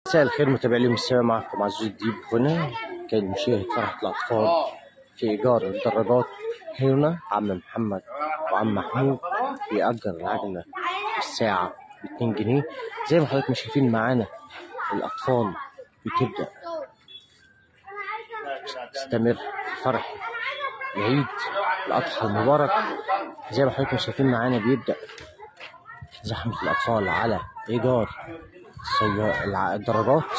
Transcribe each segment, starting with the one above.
مساء الخير متابعي اليوم السابع معكم عزوز الديب هنا كي نشاهد فرحة الأطفال في إيجار الدراجات هنا عم محمد وعم محمود بيأجر العجلة الساعة باتنين جنيه زي ما حضراتكم شايفين معانا الأطفال بتبدأ تستمر فرح العيد الأضحى المبارك زي ما حضراتكم شايفين معانا بيبدأ زحمة الأطفال على إيجار سيارة الع- الدراجات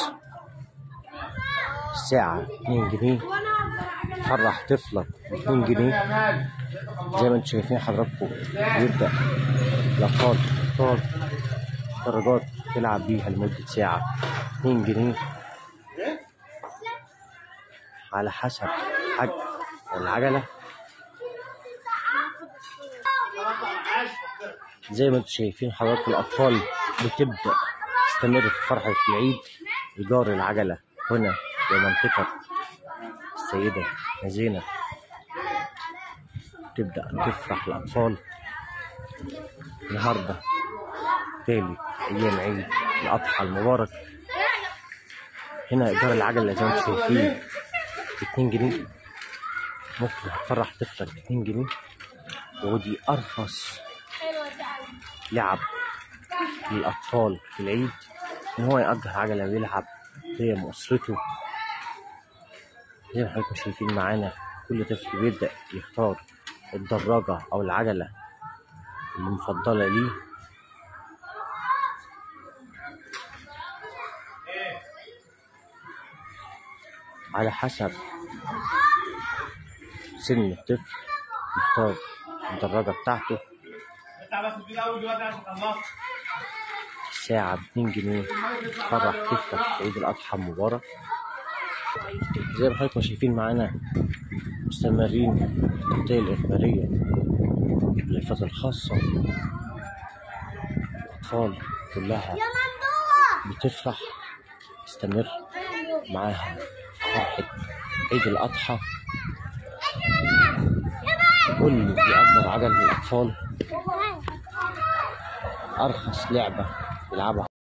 الساعة اتنين جنيه فرح طفلك باتنين جنيه زي ما انتم شايفين حضراتكم بيبدأ الأطفال تختار درجات تلعب بيها لمدة ساعة اتنين جنيه على حسب حجم العجلة زي ما انتم شايفين حضراتكم الأطفال بتبدأ تستمر في فرحة العيد إيجار العجلة هنا في منطقة السيدة زينب تبدأ تفرح الأطفال النهاردة تالي أيام عيد الأضحى المبارك هنا إيجار العجلة زي ما انتم شايفين باتنين جنيه ممكن هتفرح طفلك باتنين جنيه ودي أرخص لعب للأطفال في العيد إن هو يأجر عجلة ويلعب هي وأسرته زي ما حضراتكم شايفين معانا كل طفل بيبدأ يختار الدراجة أو العجلة المفضلة ليه على حسب سن الطفل يختار الدراجة بتاعته افتح بس الفيديو اول دلوقتي عشان خلصت الساعة باتنين جنيه فرح طفلك في عيد الأضحى المبارك زي ما حضراتكم شايفين معانا مستمرين التغطية الإخبارية اللفات الخاصة الأطفال كلها بتفرح تستمر معاها فرحة عيد الأضحى كل بيأجر عجل للأطفال أرخص لعبة يلعبها